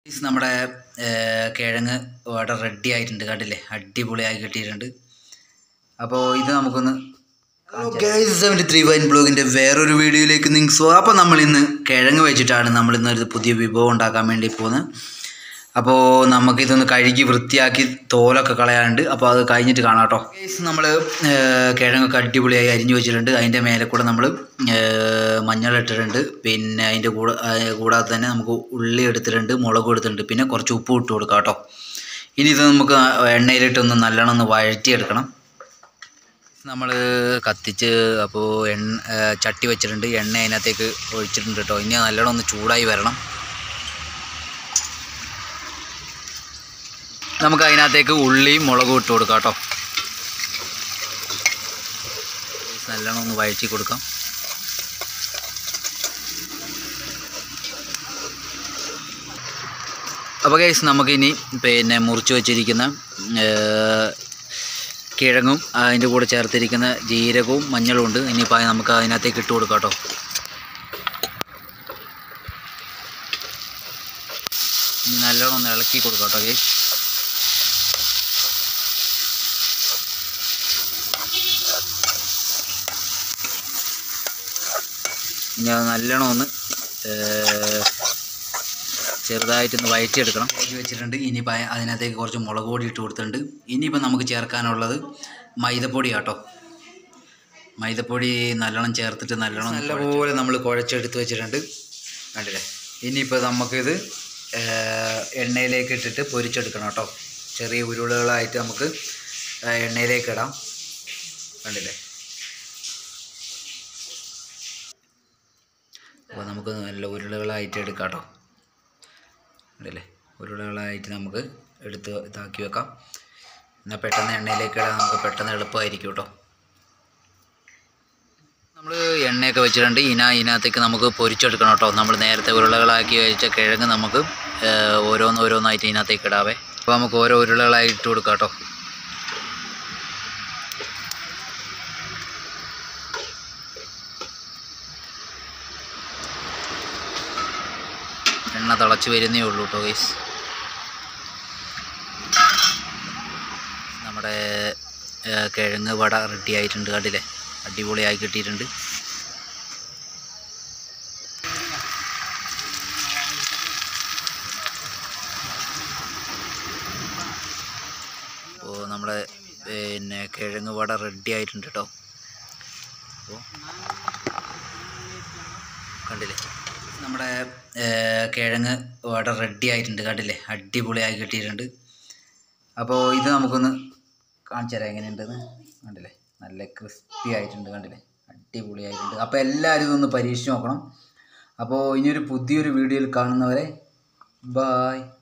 Guys, നമ്മുടെ ഏർ, കിഴങ്ങ് ഇവിടെ റെഡി ആയിട്ടുണ്ട് കണ്ടില്ലേ അടിപൊളിയായി കിട്ടിയിട്ടുണ്ട് അപ്പോൾ ഇത് നമുക്കൊന്ന് സെവൻറ്റി ത്രീ വൈൻ ബ്ലോഗിൻ്റെ വേറൊരു വീഡിയോയിലേക്ക് നിങ്ങൾക്ക് സ്വാ അപ്പോൾ നമ്മൾ ഇന്ന് കിഴങ്ങ് വെച്ചിട്ടാണ് നമ്മൾ ഇന്നൊരു പുതിയ വിഭവം ഉണ്ടാക്കാൻ വേണ്ടി പോകുന്നത് അപ്പോൾ നമുക്കിതൊന്ന് കഴുകി വൃത്തിയാക്കി തോലൊക്കെ കളയാനുണ്ട് അപ്പോൾ അത് കഴിഞ്ഞിട്ട് കാണാം കേട്ടോ നമ്മൾ കിഴങ്ങൊക്കെ അടിപൊളിയായി അരിഞ്ഞു വെച്ചിട്ടുണ്ട് അതിൻ്റെ മേലെ കൂടെ നമ്മൾ മഞ്ഞൾ ഇട്ടിട്ടുണ്ട് പിന്നെ അതിൻ്റെ കൂടെ ആ, കൂടാതെ തന്നെ നമുക്ക് ഉള്ളി എടുത്തിട്ടുണ്ട് മുളക് എടുത്തിട്ടുണ്ട് പിന്നെ കുറച്ച് ഉപ്പ് ഇട്ട് കൊടുക്കാം കേട്ടോ ഇനി ഇത് നമുക്ക് എണ്ണയിലിട്ടൊന്ന് നല്ലോണം ഒന്ന് വഴറ്റിയെടുക്കണം നമ്മൾ കത്തിച്ച് അപ്പോൾ എണ്ണ ഏ, ചട്ടി വെച്ചിട്ടുണ്ട് എണ്ണ അതിനകത്തേക്ക് ഒഴിച്ചിട്ടുണ്ട് കേട്ടോ ഇനി നല്ലോണം ഒന്ന് ചൂടായി വരണം നമുക്ക് അതിനകത്തേക്ക് ഉള്ളിയും മുളകും ഇട്ട് കൊടുക്കാം കേട്ടോ നല്ലോണം ഒന്ന് വഴറ്റി കൊടുക്കാം അപ്പോൾ കേസ് നമുക്കിനി പിന്നെ മുറിച്ച് വെച്ചിരിക്കുന്ന ഏർ, കിഴങ്ങും അതിൻ്റെ കൂടെ ചേർത്തിരിക്കുന്ന ജീരകവും മഞ്ഞളും ഉണ്ട് ഇനിയിപ്പോൾ നമുക്ക് അതിനകത്തേക്ക് ഇട്ട് കൊടുക്കാം കേട്ടോ ഇനി നല്ലോണം ഒന്ന് ഇളക്കി കൊടുക്കാം കേട്ടോ കേസ് ഇനി അത് നല്ലോണം ഒന്ന് ഏർ, ചെറുതായിട്ടൊന്ന് വയറ്റിയെടുക്കണം വഴറ്റി വെച്ചിട്ടുണ്ട് ഇനിയിപ്പോൾ അയ- അതിനകത്തേക്ക് കുറച്ച് മുളക് പൊടി ഇട്ട് കൊടുത്തിട്ടുണ്ട് ഇനിയിപ്പോൾ നമുക്ക് ചേർക്കാനുള്ളത് മൈദപ്പൊടി കേട്ടോ മൈദപ്പൊടി നല്ലോണം ചേർത്തിട്ട് നല്ലോണം നല്ലപോലെ നമ്മൾ കുഴച്ചെടുത്ത് വെച്ചിട്ടുണ്ട് കണ്ടില്ലേ ഇനിയിപ്പോൾ നമുക്കിത് ഏർ, എണ്ണയിലേക്ക് ഇട്ടിട്ട് പൊരിച്ചെടുക്കണം കേട്ടോ ചെറിയ ഉരുളകളായിട്ട് നമുക്ക് ഏർ, എണ്ണയിലേക്ക് ഇടാം കണ്ടില്ലേ അപ്പോൾ നമുക്ക് നല്ല ഉരുളകളായിട്ട് എടുക്കാം കേട്ടോ ഉണ്ടല്ലേ ഉരുളകളായിട്ട് നമുക്ക് എടുത്ത് ഇതാക്കി വെക്കാം എന്നാൽ പെട്ടെന്ന് എണ്ണയിലേക്ക് ഇടാൻ നമുക്ക് പെട്ടെന്ന് എളുപ്പമായിരിക്കും കേട്ടോ നമ്മൾ എണ്ണയൊക്കെ വെച്ചിട്ടുണ്ട് ഇന ഇതിനകത്തേക്ക് നമുക്ക് പൊരിച്ചെടുക്കണം കേട്ടോ നമ്മൾ നേരത്തെ ഉരുളകളാക്കി വെച്ച കിഴങ്ങ് നമുക്ക് ഏർ, ഓരോന്ന് ഓരോന്നായിട്ട് ഇതിനകത്തേക്ക് ഇടാവേ അപ്പോൾ നമുക്ക് ഓരോ ഉരുളകളായി ഇട്ട് കൊടുക്കാം കേട്ടോ എണ്ണ തിളച്ച് വരുന്നേ ഉള്ളൂ കേട്ടോ ഗൈസ് നമ്മുടെ ഏർ, കിഴങ്ങ് വട റെഡി ആയിട്ടുണ്ട് കണ്ടില്ലേ അടിപൊളിയായി കിട്ടിയിട്ടുണ്ട് അപ്പോൾ നമ്മുടെ പിന്നെ കിഴങ്ങ് വട റെഡി ആയിട്ടുണ്ട് കേട്ടോ അപ്പോൾ കണ്ടില്ലേ നമ്മുടെ ഏർ, കിഴങ്ങ് വട റെഡി ആയിട്ടുണ്ട് കണ്ടില്ലേ അടിപൊളിയായി കിട്ടിയിട്ടുണ്ട് അപ്പോൾ ഇത് നമുക്കൊന്ന് കാണിച്ചു തരാം എങ്ങനെയുണ്ടെന്ന് കണ്ടില്ലേ നല്ല ക്രിസ്പി ആയിട്ടുണ്ട് കണ്ടില്ലേ അടിപൊളിയായിട്ടുണ്ട് അപ്പോൾ എല്ലാവരും ഇതൊന്ന് പരീക്ഷിച്ച് നോക്കണം അപ്പോൾ ഇനിയൊരു പുതിയൊരു വീഡിയോയിൽ കാണുന്നവരെ ബായ്